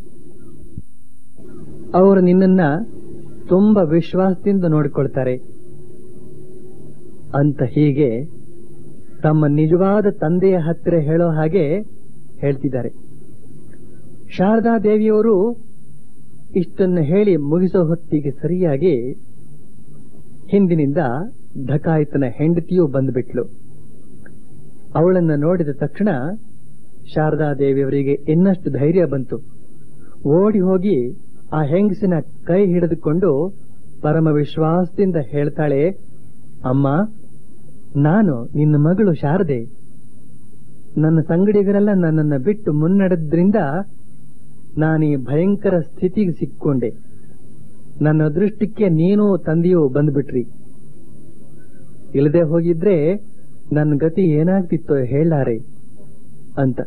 ಅವರು ನಿನ್ನನ್ನ ತುಂಬಾ ವಿಶ್ವಾಸದಿಂದ ನೋಡಿಕೊಳ್ತಾರೆ ಅಂತ ಹೀಗೆ ತಮ್ಮ ನಿಜವಾದ ತಂದೆಯ ಹತ್ತಿರ ಹೇಳೋ ಹಾಗೆ ಹೇಳ್ತಿದ್ದಾರೆ ಶಾರದಾ ದೇವಿಯವರು ಇಷ್ಟನ್ನು ಹೇಳಿ ಮುಗಿಸೋ ಹೊತ್ತಿಗೆ ಸರಿಯಾಗಿ ಹಿಂದಿನಿಂದ ಢಕಾಯಿತನ ಹೆಂಡತಿಯೂ ಬಂದ್ಬಿಟ್ಲು ಅವಳನ್ನ ನೋಡಿದ ತಕ್ಷಣ ಶಾರದಾ ದೇವಿಯವರಿಗೆ ಇನ್ನಷ್ಟು ಧೈರ್ಯ ಬಂತು ಓಡಿ ಹೋಗಿ ಆ ಹೆಂಗಸಿನ ಕೈ ಹಿಡಿದುಕೊಂಡು ಪರಮ ವಿಶ್ವಾಸದಿಂದ ಹೇಳ್ತಾಳೆ ಅಮ್ಮ ನಾನು ನಿನ್ನ ಮಗಳು ಶಾರದೆ ನನ್ನ ಸಂಗಡಿಗರೆಲ್ಲ ನನ್ನನ್ನು ಬಿಟ್ಟು ಮುನ್ನಡೆದ್ರಿಂದ ನಾನೀ ಭಯಂಕರ ಸ್ಥಿತಿಗೆ ಸಿಕ್ಕೊಂಡೆ ನನ್ನ ಅದೃಷ್ಟಕ್ಕೆ ನೀನು ತಂದೆಯೂ ಬಂದ್ಬಿಟ್ರಿ ಇಲ್ಲದೆ ಹೋಗಿದ್ರೆ ನನ್ನ ಗತಿ ಏನಾಗ್ತಿತ್ತೋ ಹೇಳಾರೆ ಅಂತ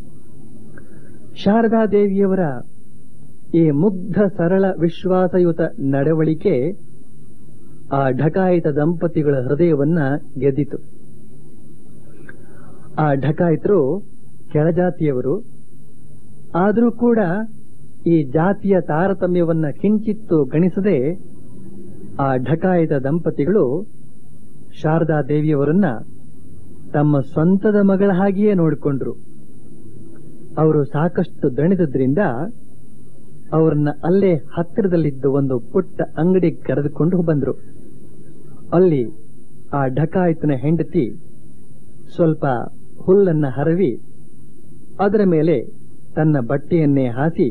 ಶಾರದಾ ದೇವಿಯವರ ಈ ಮುಗ್ಧ ಸರಳ ವಿಶ್ವಾಸಯುತ ನಡವಳಿಕೆ ಆ ಢಕಾಯಿತ ದಂಪತಿಗಳ ಹೃದಯವನ್ನ ಗೆದ್ದಿತು ಆ ಢಕಾಯಿತರು ಕೆಳಜಾತಿಯವರು ಆದರೂ ಕೂಡ ಈ ಜಾತಿಯ ತಾರತಮ್ಯವನ್ನ ಕಿಂಚಿತ್ತು ಗಣಿಸದೆ ಆ ಢಕಾಯಿತ ದಂಪತಿಗಳು ಶಾರದಾ ದೇವಿಯವರನ್ನ ತಮ್ಮ ಸ್ವಂತದ ಮಗಳ ಹಾಗೆಯೇ ನೋಡಿಕೊಂಡ್ರು ಅವರು ಸಾಕಷ್ಟು ದಣಿದ್ರಿಂದ ಅವರನ್ನ ಅಲ್ಲೇ ಹತ್ತಿರದಲ್ಲಿದ್ದ ಒಂದು ಪುಟ್ಟ ಅಂಗಡಿ ಕರೆದುಕೊಂಡು ಬಂದ್ರು ಅಲ್ಲಿ ಆ ಢಕಾಯಿತನ ಹೆಂಡತಿ ಸ್ವಲ್ಪ ಹುಲ್ಲನ್ನ ಹರವಿ ಅದರ ಮೇಲೆ ತನ್ನ ಬಟ್ಟೆಯನ್ನೇ ಹಾಸಿ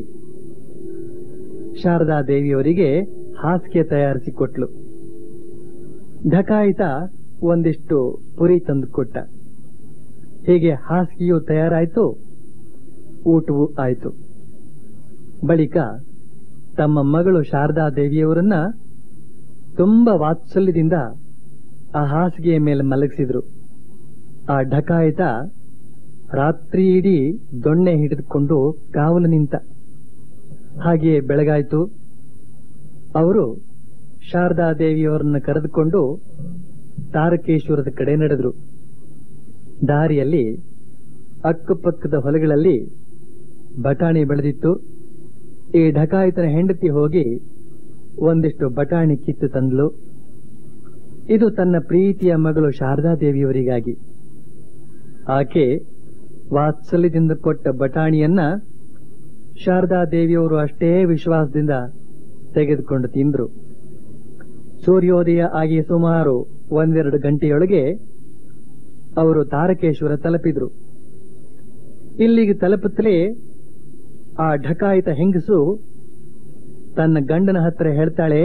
ಶಾರದಾ ದೇವಿಯವರಿಗೆ ಹಾಸಿಗೆ ತಯಾರಿಸಿಕೊಟ್ಲು ಢಕಾಯಿತ ಒಂದಿಷ್ಟು ಪುರಿ ತಂದುಕೊಟ್ಟ ಹೀಗೆ ಹಾಸಿಗೆಯೂ ತಯಾರಾಯಿತು ಊಟವೂ ಆಯಿತು ಬಳಿಕ ತಮ್ಮ ಮಗಳು ಶಾರದಾ ದೇವಿಯವರನ್ನ ತುಂಬಾ ವಾತ್ಸಲ್ಯದಿಂದ ಆ ಹಾಸಿಗೆಯ ಮೇಲೆ ಮಲಗಿಸಿದ್ರು ಆ ಢಕಾಯಿತ ರಾತ್ರಿ ಇಡೀ ದೊಣ್ಣೆ ಹಿಡಿದುಕೊಂಡು ಕಾವಲು ನಿಂತ ಹಾಗೆಯೇ ಬೆಳಗಾಯಿತು ಅವರು ಶಾರದಾ ದೇವಿಯವರನ್ನ ಕರೆದುಕೊಂಡು ತಾರಕೇಶ್ವರದ ಕಡೆ ನಡೆದರು ದಾರಿಯಲ್ಲಿ ಅಕ್ಕಪಕ್ಕದ ಹೊಲಗಳಲ್ಲಿ ಬಟಾಣಿ ಬೆಳೆದಿತ್ತು ಈ ಢಕಾಯಿತನ ಹೆಂಡತಿ ಹೋಗಿ ಒಂದಿಷ್ಟು ಬಟಾಣಿ ಕಿತ್ತು ತಂದ್ಲು ಇದು ತನ್ನ ಪ್ರೀತಿಯ ಮಗಳು ಶಾರದಾ ದೇವಿಯವರಿಗಾಗಿ ಆಕೆ ವಾತ್ಸಲ್ಯದಿಂದ ಕೊಟ್ಟ ಬಟಾಣಿಯನ್ನ ಶಾರದಾ ದೇವಿಯವರು ಅಷ್ಟೇ ವಿಶ್ವಾಸದಿಂದ ತೆಗೆದುಕೊಂಡು ತಿಂದ್ರು ಸೂರ್ಯೋದಯ ಆಗಿ ಸುಮಾರು ಒಂದೆರಡು ಗಂಟೆಯೊಳಗೆ ಅವರು ತಾರಕೇಶ್ವರ ತಲುಪಿದ್ರು ಇಲ್ಲಿಗೆ ತಲುಪುತ್ತಲೇ ಆ ಢಕಾಯಿತ ಹೆಂಗಸು ತನ್ನ ಗಂಡನ ಹತ್ರ ಹೇಳ್ತಾಳೆ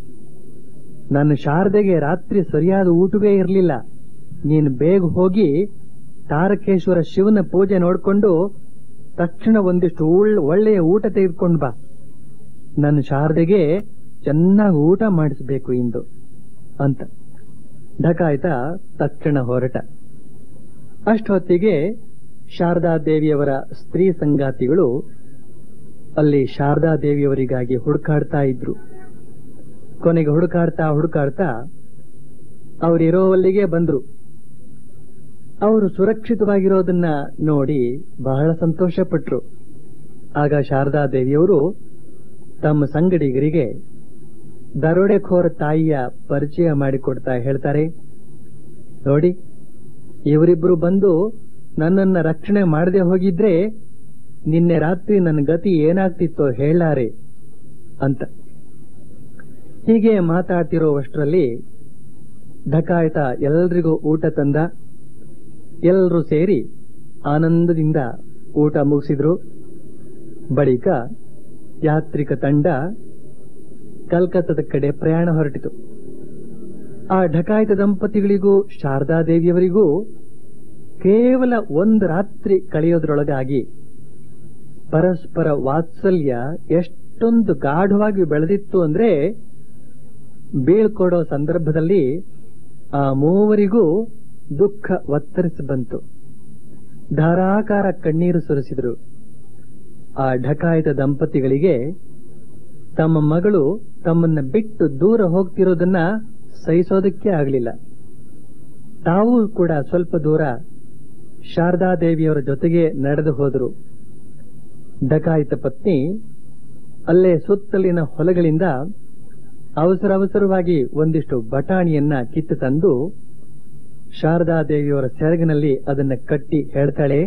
ನನ್ನ ಶಾರದೆಗೆ ರಾತ್ರಿ ಸರಿಯಾದ ಊಟವೇ ಇರಲಿಲ್ಲ ನೀನು ಬೇಗ ಹೋಗಿ ತಾರಕೇಶ್ವರ ಶಿವನ ಪೂಜೆ ನೋಡ್ಕೊಂಡು ತಕ್ಷಣ ಒಂದಿಷ್ಟು ಉಳ್- ಒಳ್ಳೆಯ ಊಟ ತೆಗೆದುಕೊಂಡು ಬಾ ನನ್ನ ಶಾರದೆಗೆ ಚೆನ್ನಾಗಿ ಊಟ ಮಾಡಿಸಬೇಕು ಇಂದು ಅಂತ ಢಕಾಯಿತ ತಕ್ಷಣ ಹೊರಟ ಅಷ್ಟೊತ್ತಿಗೆ ಶಾರದಾ ದೇವಿಯವರ ಸ್ತ್ರೀ ಸಂಗಾತಿಗಳು ಅಲ್ಲಿ ಶಾರದಾ ದೇವಿಯವರಿಗಾಗಿ ಹುಡುಕಾಡ್ತಾ ಇದ್ರು ಕೊನೆಗೆ ಹುಡುಕಾಡ್ತಾ ಹುಡುಕಾಡ್ತಾ ಅವರಿರೋವಲ್ಲಿಗೆ ಬಂದ್ರು ಅವರು ಸುರಕ್ಷಿತವಾಗಿರೋದನ್ನ ನೋಡಿ ಬಹಳ ಸಂತೋಷಪಟ್ರು ಆಗ ಶಾರದಾ ದೇವಿಯವರು ತಮ್ಮ ಸಂಗಡಿಗರಿಗೆ ದರೋಡೆಖೋರ ತಾಯಿಯ ಪರಿಚಯ ಮಾಡಿಕೊಡ್ತಾ ಹೇಳ್ತಾರೆ ನೋಡಿ ಇವರಿಬ್ರು ಬಂದು ನನ್ನನ್ನ ರಕ್ಷಣೆ ಮಾಡದೆ ಹೋಗಿದ್ರೆ ನಿನ್ನೆ ರಾತ್ರಿ ನನ್ನ ಗತಿ ಏನಾಗ್ತಿತ್ತೋ ಹೇಳಾರೆ ಅಂತ ಹೀಗೆ ಮಾತಾಡ್ತಿರೋವಷ್ಟರಲ್ಲಿ ಢಕಾಯಿತ ಎಲ್ರಿಗೂ ಊಟ ತಂದ ಎಲ್ಲರೂ ಸೇರಿ ಆನಂದದಿಂದ ಊಟ ಮುಗಿಸಿದ್ರು ಬಳಿಕ ಯಾತ್ರಿಕ ತಂಡ ಕಲ್ಕತ್ತದ ಕಡೆ ಪ್ರಯಾಣ ಹೊರಟಿತು ಆ ಢಕಾಯಿತ ದಂಪತಿಗಳಿಗೂ ಶಾರದಾ ದೇವಿಯವರಿಗೂ ಕೇವಲ ಒಂದು ರಾತ್ರಿ ಕಳೆಯೋದ್ರೊಳಗಾಗಿ ಪರಸ್ಪರ ವಾತ್ಸಲ್ಯ ಎಷ್ಟೊಂದು ಗಾಢವಾಗಿ ಬೆಳೆದಿತ್ತು ಅಂದ್ರೆ ಬೀಳ್ಕೊಡೋ ಸಂದರ್ಭದಲ್ಲಿ ಆ ಮೂವರಿಗೂ ದುಃಖ ಒತ್ತರಿಸಿ ಬಂತು ಧಾರಾಕಾರ ಕಣ್ಣೀರು ಸುರಿಸಿದರು ಆ ಢಕಾಯಿತ ದಂಪತಿಗಳಿಗೆ ತಮ್ಮ ಮಗಳು ತಮ್ಮನ್ನ ಬಿಟ್ಟು ದೂರ ಹೋಗ್ತಿರೋದನ್ನ ಸಹಿಸೋದಕ್ಕೆ ಆಗಲಿಲ್ಲ ತಾವು ಕೂಡ ಸ್ವಲ್ಪ ದೂರ ಶಾರದಾ ದೇವಿಯವರ ಜೊತೆಗೆ ನಡೆದು ಹೋದರು ಢಕಾಯಿತ ಪತ್ನಿ ಅಲ್ಲೇ ಸುತ್ತಲಿನ ಹೊಲಗಳಿಂದ ಅವಸರ ಅವಸರವಾಗಿ ಒಂದಿಷ್ಟು ಬಟಾಣಿಯನ್ನ ಕಿತ್ತು ತಂದು ಶಾರದಾ ದೇವಿಯವರ ಸೆರಗಿನಲ್ಲಿ ಅದನ್ನ ಕಟ್ಟಿ ಹೇಳ್ತಾಳೆ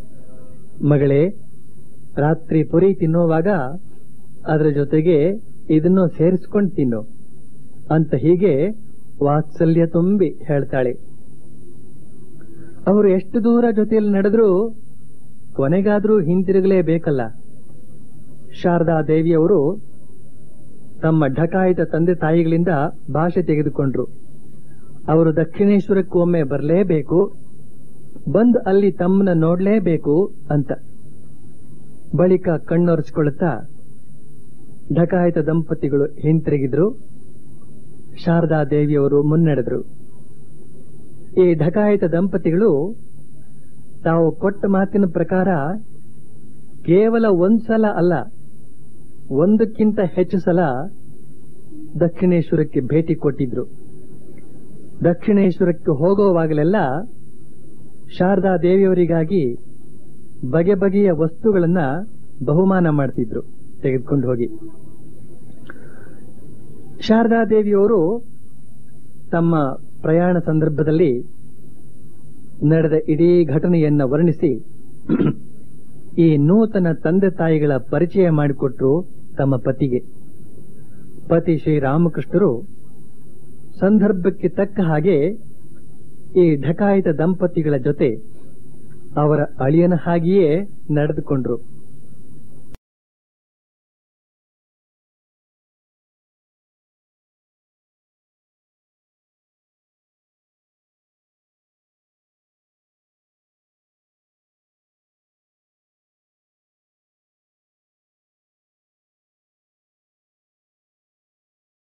ಮಗಳೇ ರಾತ್ರಿ ಪುರಿ ತಿನ್ನುವಾಗ ಅದರ ಜೊತೆಗೆ ಇದನ್ನು ಸೇರಿಸ್ಕೊಂಡು ತಿನ್ನು ಅಂತ ಹೀಗೆ ವಾತ್ಸಲ್ಯ ತುಂಬಿ ಹೇಳ್ತಾಳೆ ಅವರು ಎಷ್ಟು ದೂರ ಜೊತೆಯಲ್ಲಿ ನಡೆದ್ರು ಕೊನೆಗಾದ್ರೂ ಹಿಂತಿರುಗಲೇಬೇಕಲ್ಲ ಶಾರದಾ ದೇವಿಯವರು ತಮ್ಮ ಢಕಾಯಿತ ತಂದೆ ತಾಯಿಗಳಿಂದ ಭಾಷೆ ತೆಗೆದುಕೊಂಡ್ರು ಅವರು ದಕ್ಷಿಣೇಶ್ವರಕ್ಕೆ ಒಮ್ಮೆ ಬರಲೇಬೇಕು ಬಂದು ಅಲ್ಲಿ ತಮ್ಮನ್ನ ನೋಡ್ಲೇಬೇಕು ಅಂತ ಬಳಿಕ ಕಣ್ಣೊರೆಸಿಕೊಳ್ಳುತ್ತಾ ಢಕಾಯಿತ ದಂಪತಿಗಳು ಹಿಂತಿರುಗಿದ್ರು ಶಾರದಾ ದೇವಿಯವರು ಮುನ್ನಡೆದ್ರು ಈ ಢಕಾಯಿತ ದಂಪತಿಗಳು ತಾವು ಕೊಟ್ಟ ಮಾತಿನ ಪ್ರಕಾರ ಕೇವಲ ಒಂದ್ಸಲ ಅಲ್ಲ ಒಂದಕ್ಕಿಂತ ಹೆಚ್ಚು ಸಲ ದಕ್ಷಿಣೇಶ್ವರಕ್ಕೆ ಭೇಟಿ ಕೊಟ್ಟಿದ್ರು ದಕ್ಷಿಣೇಶ್ವರಕ್ಕೆ ಹೋಗುವಾಗಲೆಲ್ಲ ಶಾರದಾ ದೇವಿಯವರಿಗಾಗಿ ಬಗೆ ಬಗೆಯ ವಸ್ತುಗಳನ್ನ ಬಹುಮಾನ ಮಾಡ್ತಿದ್ರು ತೆಗೆದುಕೊಂಡು ಹೋಗಿ ಶಾರದಾ ದೇವಿಯವರು ತಮ್ಮ ಪ್ರಯಾಣ ಸಂದರ್ಭದಲ್ಲಿ ನಡೆದ ಇಡೀ ಘಟನೆಯನ್ನ ವರ್ಣಿಸಿ ಈ ನೂತನ ತಂದೆ ತಾಯಿಗಳ ಪರಿಚಯ ಮಾಡಿಕೊಟ್ರು ತಮ್ಮ ಪತಿಗೆ ಪತಿ ಶ್ರೀರಾಮಕೃಷ್ಣರು ಸಂದರ್ಭಕ್ಕೆ ತಕ್ಕ ಹಾಗೆ ಈ ಢಕಾಯಿತ ದಂಪತಿಗಳ ಜೊತೆ ಅವರ ಅಳಿಯನ ಹಾಗೆಯೇ ನಡೆದುಕೊಂಡ್ರು